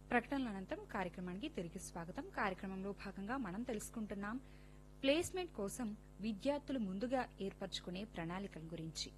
ప్రకటనల అనంతరం కార్యక్రమానికి తిరిగి స్వాగతం కార్యక్రమంలో భాగంగా మనం తెలుసుకుంటున్నాం ప్లేస్మెంట్ కోసం విద్యార్థులు ముందుగా ఏర్పరచుకునే ప్రణాళికల గురించి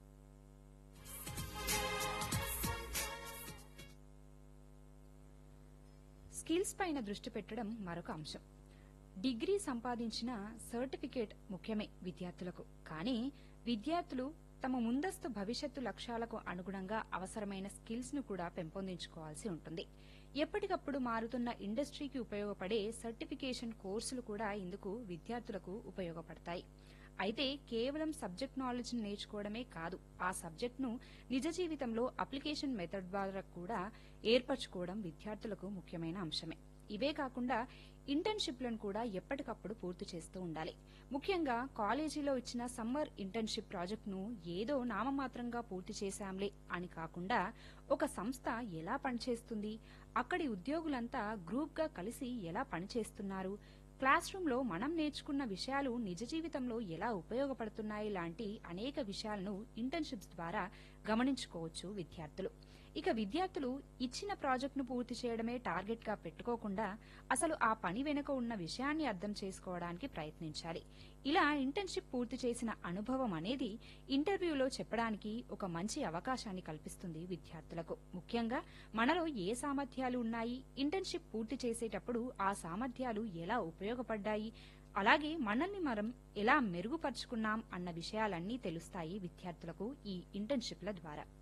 స్కిల్స్ పైన దృష్టి పెట్టడం మరొక అంశం డిగ్రీ సంపాదించిన సర్టిఫికేట్ ముఖ్యమే విద్యార్థులకు కానీ విద్యార్థులు తమ ముందస్తు భవిష్యత్తు లక్ష్యాలకు అనుగుణంగా అవసరమైన స్కిల్స్ ను కూడా పెంపొందించుకోవాల్సి ఉంటుంది ఎప్పటికప్పుడు మారుతున్న ఇండస్ట్రీకి ఉపయోగపడే సర్టిఫికేషన్ కోర్సులు కూడా ఇందుకు విద్యార్థులకు ఉపయోగపడతాయి అయితే కేవలం సబ్జెక్ట్ నాలెడ్జ్ నేర్చుకోవడమే కాదు ఆ సబ్జెక్ట్ను నిజ జీవితంలో అప్లికేషన్ మెథడ్ ద్వారా కూడా ఏర్పరచుకోవడం విద్యార్థులకు ముఖ్యమైన అంశమే ఇవే కాకుండా ఇంటర్న్షిప్లను కూడా ఎప్పటికప్పుడు పూర్తి చేస్తూ ఉండాలి ముఖ్యంగా కాలేజీలో ఇచ్చిన సమ్మర్ ఇంటర్న్షిప్ ప్రాజెక్టును ఏదో నామమాత్రంగా పూర్తి చేశాంలే అని కాకుండా ఒక సంస్థ ఎలా పనిచేస్తుంది అక్కడి ఉద్యోగులంతా గ్రూప్గా కలిసి ఎలా పనిచేస్తున్నారు క్లాస్ రూమ్లో మనం నేర్చుకున్న విషయాలు నిజ జీవితంలో ఎలా ఉపయోగపడుతున్నాయి లాంటి అనేక విషయాలను ఇంటర్న్షిప్స్ ద్వారా గమనించుకోవచ్చు విద్యార్థులు ఇక విద్యార్థులు ఇచ్చిన ప్రాజెక్టును పూర్తి చేయడమే టార్గెట్ గా పెట్టుకోకుండా అసలు ఆ పని వెనుక ఉన్న విషయాన్ని అర్థం చేసుకోవడానికి ప్రయత్నించాలి ఇలా ఇంటర్న్షిప్ పూర్తి చేసిన అనుభవం అనేది ఇంటర్వ్యూలో చెప్పడానికి ఒక మంచి అవకాశాన్ని కల్పిస్తుంది విద్యార్థులకు ముఖ్యంగా మనలో ఏ సామర్థ్యాలు ఉన్నాయి ఇంటర్న్షిప్ పూర్తి చేసేటప్పుడు ఆ సామర్థ్యాలు ఎలా ఉపయోగపడ్డాయి అలాగే మనల్ని మనం ఎలా మెరుగుపరుచుకున్నాం అన్న విషయాలన్నీ తెలుస్తాయి విద్యార్థులకు ఈ ఇంటర్న్షిప్ల ద్వారా